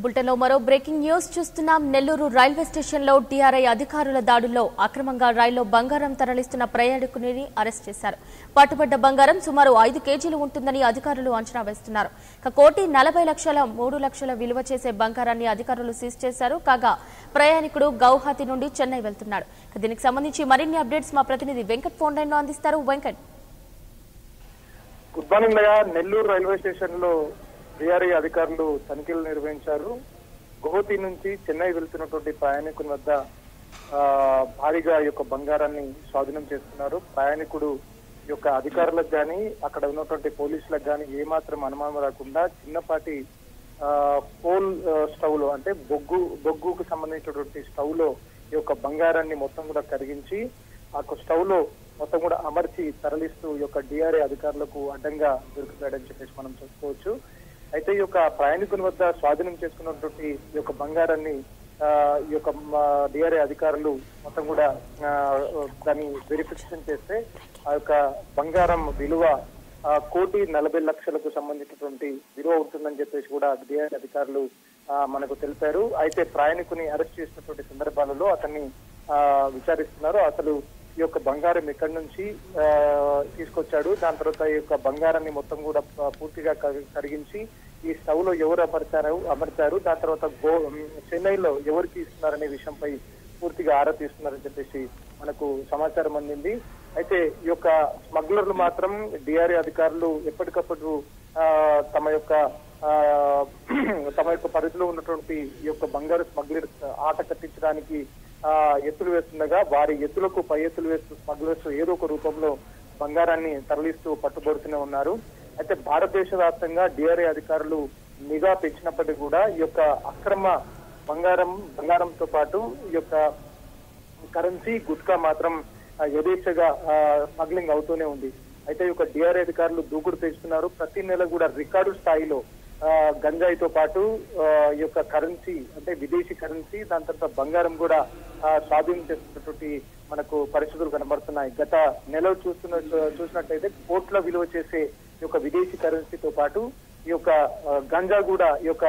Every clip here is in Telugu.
బులెటిన్లో మరో బ్రేకింగ్ న్యూస్ చూస్తున్నాం నెల్లూరు రైల్వే స్టేషన్లో టీఆర్ఐ అధికారుల దాడుల్లో అక్రమంగా రైల్లో బంగారం తరలిస్తున్న ప్రయాణికుని అరెస్ట్ చేశారు పట్టుబడ్డ బంగారం సుమారు ఐదు కేజీలు ఉంటుందని అధికారులు అంచనా వేస్తున్నారు ఇక కోటి నలభై లక్షల మూడు లక్షల విలువ చేసే బంగారాన్ని అధికారులు సీజ్ చేశారు కాగా ప్రయాణికుడు గౌహతి నుండి చెన్నై వెళ్తున్నాడు ఇక దీనికి సంబంధించి మరిన్ని అప్డేట్స్ మా ప్రతినిధి వెంకట్ ఫోన్ లైన్లో అందిస్తారు వెంకట్ గుడ్ మార్నింగ్ నయా నెల్లూరు రైల్వే స్టేషన్ లో డిఆర్ఐ అధికారులు తనిఖీలు నిర్వహించారు గోహతి నుంచి చెన్నై వెళ్తున్నటువంటి ప్రయాణికుని వద్ద ఆ, భారీగా ఈ యొక్క బంగారాన్ని స్వాధీనం చేస్తున్నారు ప్రయాణికుడు ఈ యొక్క అధికారులకు కానీ అక్కడ ఉన్నటువంటి పోలీసులకు కానీ ఏమాత్రం అనుమానం రాకుండా చిన్నపాటి ఆ, కోల్ ఆ, స్టవ్ లో అంటే బొగ్గు బొగ్గుకు సంబంధించినటువంటి స్టవ్ లో ఈ యొక్క బంగారాన్ని మొత్తం కూడా కరిగించి ఆ యొక్క స్టవ్ లో మొత్తం కూడా అమర్చి తరలిస్తూ ఈ యొక్క డిఆర్ఏ అధికారులకు అడ్డంగా దొరికిపోయాడని చెప్పేసి మనం చెప్పుకోవచ్చు అయితే ఈ యొక్క ప్రయాణికుని వద్ద స్వాధీనం చేసుకున్నటువంటి ఈ యొక్క బంగారాన్ని ఆ, ఈ యొక్క డిఆర్ఏ అధికారులు మొత్తం కూడా ఆ, దాన్ని వెరిఫికేషన్ చేస్తే ఆ యొక్క బంగారం విలువ ఆ, కోటి నలభై లక్షలకు సంబంధించినటువంటి విలువ ఉంటుందని చెప్పేసి కూడా డిఆర్ఏ అధికారులు ఆ, మనకు తెలిపారు అయితే ప్రయాణికుని అరెస్ట్ చేసినటువంటి సందర్భాలలో అతన్ని ఆ, విచారిస్తున్నారు అసలు ఈ యొక్క బంగారం ఎక్కడి నుంచి ఆ, తీసుకొచ్చాడు దాని తర్వాత ఈ యొక్క బంగారాన్ని మొత్తం కూడా ఆ, పూర్తిగా కరి- కరిగించి ఈ స్టవ్ లో ఎవరు అమర్చారు అమర్చారు దాని తర్వాత గో చెన్నైలో ఎవరికి ఇస్తున్నారనే విషయంపై పూర్తిగా ఆరా తీస్తున్నారని చెప్పేసి మనకు సమాచారం అందింది అయితే ఈ యొక్క స్మగ్లర్లు మాత్రం డిఆర్ఏ అధికారులు ఎప్పటికప్పుడు ఆ, తమ యొక్క ఆ, తమ యొక్క పరిధిలో ఉన్నటువంటి ఈ యొక్క బంగారు స్మగ్లర్స్ ఆట కట్టించడానికి ఆ ఎత్తులు వేస్తుండగా వారి ఎత్తులకు పై ఎత్తులు వేస్తూ స్మగ్లర్స్ ఏదో ఒక రూపంలో బంగారాన్ని తరలిస్తూ పట్టుబడుతూనే ఉన్నారు అయితే భారతదేశ వ్యాప్తంగా డిఆర్ఏ అధికారులు నిఘా పెంచినప్పటికీ కూడా ఈ యొక్క అక్రమ బంగారం బంగారంతో పాటు ఈ యొక్క కరెన్సీ గుట్కా మాత్రం ఆ, యథేచ్ఛగా ఆ, స్మగ్లింగ్ అవుతూనే ఉంది అయితే ఈ యొక్క డిఆర్ఏ అధికారులు దూకుడు పెంచుతున్నారు ప్రతి నెల కూడా రికార్డు స్థాయిలో ఆ, గంజాయితో పాటు ఆ, ఈ యొక్క కరెన్సీ అంటే విదేశీ కరెన్సీ దాని తర్వాత బంగారం కూడా ఆ, స్వాధీనం చేస్తున్నటువంటి మనకు పరిస్థితులు కనబడుతున్నాయి గత నెల చూస్తున్న చూసినట్టయితే కోట్ల విలువ చేసే ఈ యొక్క విదేశీ కరెన్సీతో పాటు ఈ యొక్క ఆ, గంజా కూడా ఈ యొక్క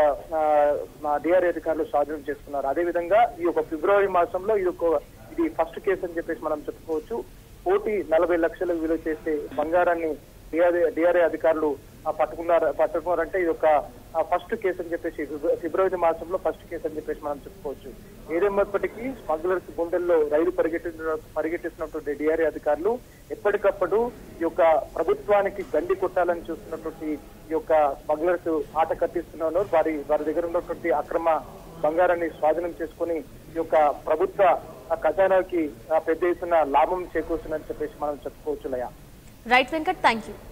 డిఆర్ఏ అధికారులు స్వాధీనం చేసుకున్నారు అదేవిధంగా ఈ యొక్క ఫిబ్రవరి మాసంలో ఇది ఒక ఇది ఫస్ట్ కేసు అని చెప్పేసి మనం చెప్పుకోవచ్చు కోటి నలభై లక్షలకు విలువ చేసే బంగారాన్ని డిఆర్ఏ డిఆర్ఏ అధికారులు ఆ, పట్టుకున్నారు పట్టుకున్నారంటే ఇది ఒక ఫస్ట్ కేసు అని చెప్పేసి ఫిబ్ర- ఫిబ్రవరి మాసంలో ఫస్ట్ కేసు అని చెప్పేసి మనం చెప్పుకోవచ్చు ఏదేమైనప్పటికీ స్మగ్లర్స్ గుండెల్లో రైలు పరిగెట్టిన పరిగెట్టిస్తున్నటువంటి డిఆర్ఏ అధికారులు ఎప్పటికప్పుడు ఈ యొక్క ప్రభుత్వానికి గండి కొట్టాలని చూస్తున్నటువంటి ఈ యొక్క స్మగ్లర్స్ ఆట కట్టిస్తున్నారు వారి వారి దగ్గర ఉన్నటువంటి అక్రమ బంగారాన్ని స్వాధీనం చేసుకుని ఈ యొక్క ప్రభుత్వ ఆ, ఖజానాకి ఆ, పెద్ద ఎత్తున లాభం చేకూరుతుందని చెప్పేసి మనం చెప్పుకోవచ్చు లయ రైట్ వెంకట్ థ్యాంక్ యూ